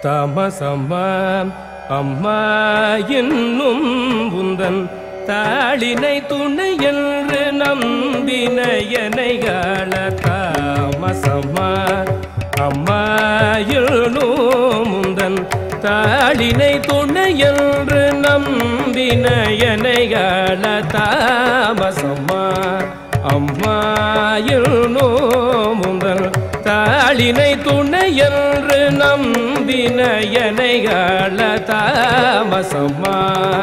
தாமசம்மா அம்மா என்னும் உந்தன் தாளினை துணை என்று நம்பினையனைகால தாமசம்மா அம்மா என்னும் உந்தன் தாளினை துணை என்று நம்பினையனைகால தாமசம்மா அம்மா என்னும் உந்தன் தாளினை துணை என்று நம்பினையனைகால தாமசம்மா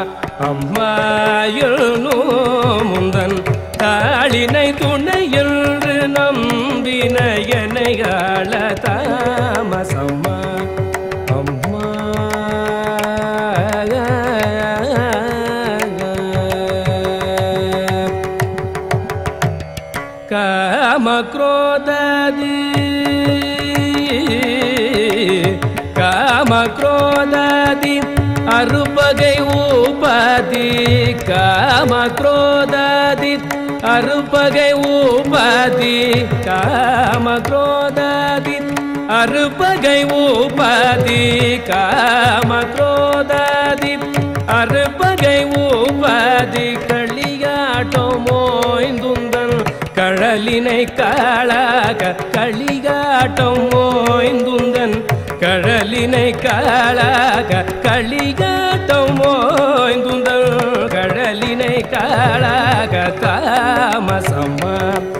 அம்மாயனோ முந்தன் தாளினை துணை என்று நம்பினையனைகால தாமசம்மா அம்மா காமக்ரோததி காமக்ரோததி அறுபகை ஊபதி காமக்ரோததி அறுபகை ஊபதி காமக்ரோததி அறுபகை ஊபதி காமக்ரோததி அறுபகை ஊபதி களியாட்டம் மோய்ந்துந்தன் கழலினை காளாக களிகாட்டம் மோய்ந்துந்தன் கழலினை காளாக களிகாட்டம் மோய்ந்துந்தன் கழலினை காளாக தாமசம்மா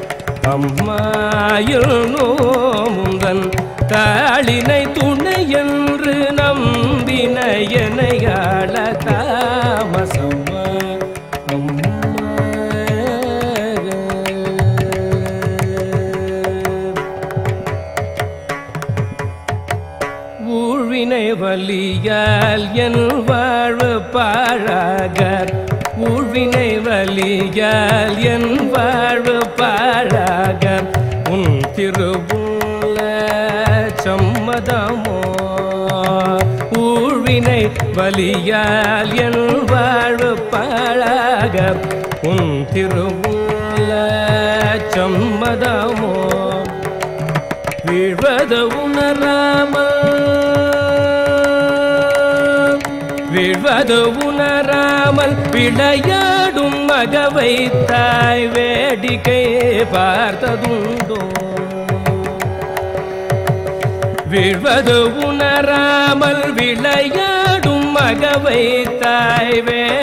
அம்மாயுனோ முந்தன் தாளினை துணை என்று நம்பினையனையாள தாமசம்மா ஊழ்வினை வலியால் என் வாழ்வு பாழாக ஊழ்வினை வலியால் என் வாழ்வு பாழாக உன் திருவுள்ள சம்மதமோ ஊழ்வினை வலியால் என் வாழ்வு பாழாக உன் திருவுள்ள சம்மதமோ வீழ்வது உணராமல் வீழ்வது உணராமல் விளையாடும் மகவை தாய் வேடிக்கை பார்த்ததுண்டோ வீழ்வது உணராமல் விளையாடும் மகவை தாய் வே